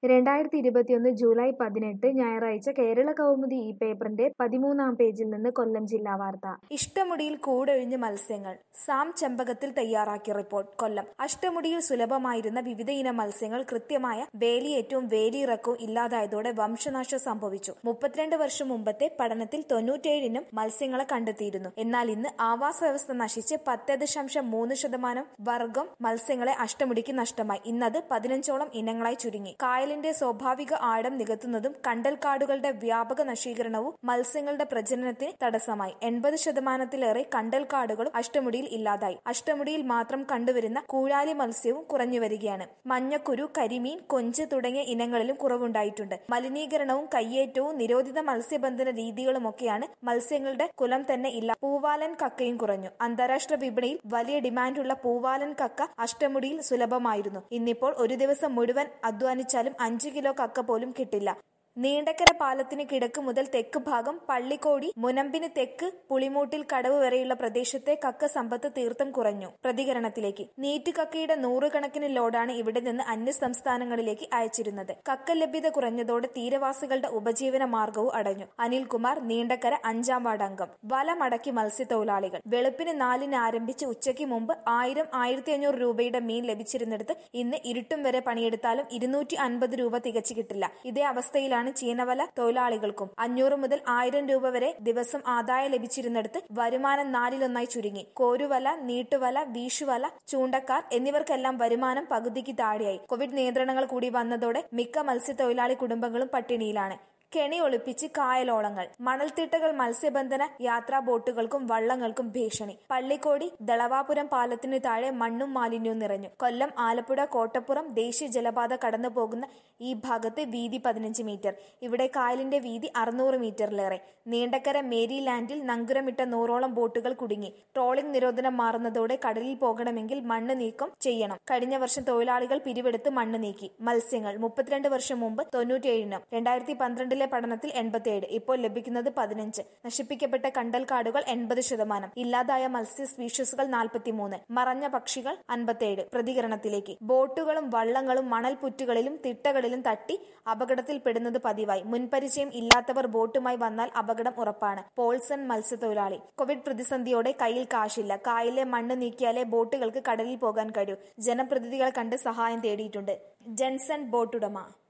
രണ്ടായിരത്തി ഇരുപത്തിയൊന്ന് ജൂലൈ പതിനെട്ട് ഞായറാഴ്ച കേരള കൗമുദി ഈ പേപ്പറിന്റെ പതിമൂന്നാം പേജിൽ നിന്ന് കൊല്ലം ജില്ലാ വാർത്ത ഇഷ്ടമുടിയിൽ കൂടൊഴിഞ്ഞ് മത്സ്യങ്ങൾ സാം ചെമ്പകത്തിൽ തയ്യാറാക്കിയ റിപ്പോർട്ട് കൊല്ലം അഷ്ടമുടിയിൽ സുലഭമായിരുന്ന വിവിധയിനം മത്സ്യങ്ങൾ കൃത്യമായ വേലിയേറ്റവും വേലിയിറക്കവും ഇല്ലാതായതോടെ വംശനാശം സംഭവിച്ചു മുപ്പത്തിരണ്ട് വർഷം മുമ്പത്തെ പഠനത്തിൽ തൊണ്ണൂറ്റേഴിനും മത്സ്യങ്ങളെ കണ്ടെത്തിയിരുന്നു എന്നാൽ ഇന്ന് ആവാസ വ്യവസ്ഥ നശിച്ച് പത്ത് ദശാംശം മൂന്ന് ശതമാനം വർഗം മത്സ്യങ്ങളെ അഷ്ടമുടിക്ക് നഷ്ടമായി ഇന്നത് പതിനഞ്ചോളം ഇനങ്ങളായി ചുരുങ്ങി കായലിന്റെ സ്വാഭാവിക ആഴം നികത്തുന്നതും കണ്ടൽക്കാടുകളുടെ വ്യാപക നശീകരണവും മത്സ്യങ്ങളുടെ പ്രജനനത്തിന് തടസ്സമായി എൺപത് ശതമാനത്തിലേറെ കണ്ടൽക്കാടുകളും അഷ്ടമുടിയിൽ ഇല്ലാതായി അഷ്ടമുടിയിൽ മാത്രം കണ്ടുവരുന്ന കൂഴാലി മത്സ്യവും കുറഞ്ഞു വരികയാണ് മഞ്ഞക്കുരു കരിമീൻ കൊഞ്ച് തുടങ്ങിയ ഇനങ്ങളിലും കുറവുണ്ടായിട്ടുണ്ട് മലിനീകരണവും കയ്യേറ്റവും നിരോധിത മത്സ്യബന്ധന രീതികളുമൊക്കെയാണ് മത്സ്യങ്ങളുടെ കുലം തന്നെ ഇല്ല പൂവാലൻ കക്കയും കുറഞ്ഞു അന്താരാഷ്ട്ര വിപണിയിൽ വലിയ ഡിമാൻഡുള്ള പൂവാലൻ കക്ക അഷ്ടമുടിയിൽ സുലഭമായിരുന്നു ഇന്നിപ്പോൾ ഒരു ദിവസം മുഴുവൻ അധ്വാനിച്ചാലും അഞ്ചു കിലോ കക്ക പോലും കിട്ടില്ല നീണ്ടക്കര പാലത്തിന് കിഴക്ക് മുതൽ തെക്ക് ഭാഗം പള്ളിക്കോടി മുനമ്പിന് തെക്ക് പുളിമൂട്ടിൽ കടവ് വരെയുള്ള പ്രദേശത്തെ കക്ക സമ്പത്ത് തീർത്തും കുറഞ്ഞു പ്രതികരണത്തിലേക്ക് നീറ്റുകക്കയുടെ നൂറുകണക്കിന് ലോഡാണ് ഇവിടെ നിന്ന് അന്യ സംസ്ഥാനങ്ങളിലേക്ക് അയച്ചിരുന്നത് കക്ക ലഭ്യത കുറഞ്ഞതോടെ തീരവാസികളുടെ ഉപജീവന മാർഗവും അടഞ്ഞു അനിൽകുമാർ നീണ്ടക്കര അഞ്ചാം വാർഡ് അംഗം വല മടക്കി മത്സ്യത്തൊഴിലാളികൾ വെളുപ്പിന് നാലിന് ആരംഭിച്ച് ഉച്ചയ്ക്ക് മുമ്പ് ആയിരം ആയിരത്തി അഞ്ഞൂറ് രൂപയുടെ മീൻ ലഭിച്ചിരുന്നിടത്ത് ഇന്ന് ഇരുട്ടും വരെ പണിയെടുത്താലും ഇരുന്നൂറ്റി അൻപത് രൂപ തികച്ചു കിട്ടില്ല ഇതേ അവസ്ഥയിലാണ് ആണ് ചീനവല തൊഴിലാളികൾക്കും അഞ്ഞൂറ് മുതൽ ആയിരം രൂപ വരെ ദിവസം ആദായം ലഭിച്ചിരുന്നിടത്ത് വരുമാനം നാലിലൊന്നായി ചുരുങ്ങി കോരുവല നീട്ടുവല വീശുവല ചൂണ്ടക്കാർ എന്നിവർക്കെല്ലാം വരുമാനം പകുതിക്ക് താഴെയായി കോവിഡ് നിയന്ത്രണങ്ങൾ കൂടി വന്നതോടെ മിക്ക മത്സ്യത്തൊഴിലാളി കുടുംബങ്ങളും പട്ടിണിയിലാണ് കെണി ഒളിപ്പിച്ച് കായലോളങ്ങൾ മണൽത്തിട്ടകൾ മത്സ്യബന്ധന യാത്രാ ബോട്ടുകൾക്കും വള്ളങ്ങൾക്കും ഭീഷണി പള്ളിക്കോടി ദളവാപുരം പാലത്തിനു താഴെ മണ്ണും മാലിന്യവും നിറഞ്ഞു കൊല്ലം ആലപ്പുഴ കോട്ടപ്പുറം ദേശീയ ജലപാത കടന്നു പോകുന്ന ഈ ഭാഗത്ത് വീതി പതിനഞ്ച് മീറ്റർ ഇവിടെ കായലിന്റെ വീതി അറുന്നൂറ് മീറ്ററിലേറെ നീണ്ടക്കര മേരി ലാൻഡിൽ നങ്കുരമിട്ട നൂറോളം ബോട്ടുകൾ കുടുങ്ങി ട്രോളിംഗ് നിരോധനം മാറുന്നതോടെ കടലിൽ പോകണമെങ്കിൽ മണ്ണ് നീക്കം ചെയ്യണം കഴിഞ്ഞ വർഷം തൊഴിലാളികൾ പിരിവെടുത്ത് മണ്ണ് നീക്കി മത്സ്യങ്ങൾ മുപ്പത്തിരണ്ട് വർഷം മുമ്പ് തൊണ്ണൂറ്റിയേഴിനും രണ്ടായിരത്തി പന്ത്രണ്ടിൽ ിലെ പഠനത്തിൽ എൺപത്തിയേഴ് ഇപ്പോൾ ലഭിക്കുന്നത് പതിനഞ്ച് നശിപ്പിക്കപ്പെട്ട കണ്ടൽക്കാടുകൾ എൺപത് ശതമാനം ഇല്ലാതായ മത്സ്യ സ്പീഷീസുകൾ നാൽപ്പത്തിമൂന്ന് മറഞ്ഞ പക്ഷികൾ അൻപത്തിയേഴ് പ്രതികരണത്തിലേക്ക് ബോട്ടുകളും വള്ളങ്ങളും മണൽപുറ്റുകളിലും തിട്ടകളിലും തട്ടി അപകടത്തിൽപ്പെടുന്നത് പതിവായി മുൻപരിചയം ഇല്ലാത്തവർ ബോട്ടുമായി വന്നാൽ അപകടം ഉറപ്പാണ് പോൾസൺ മത്സ്യത്തൊഴിലാളി കോവിഡ് പ്രതിസന്ധിയോടെ കയ്യിൽ കാശില്ല കായലിലെ മണ്ണ് നീക്കിയാലേ ബോട്ടുകൾക്ക് കടലിൽ പോകാൻ കഴിയൂ ജനപ്രതിനിധികളെ കണ്ട് സഹായം തേടിയിട്ടുണ്ട് ജെൻസൺ ബോട്ടുടമ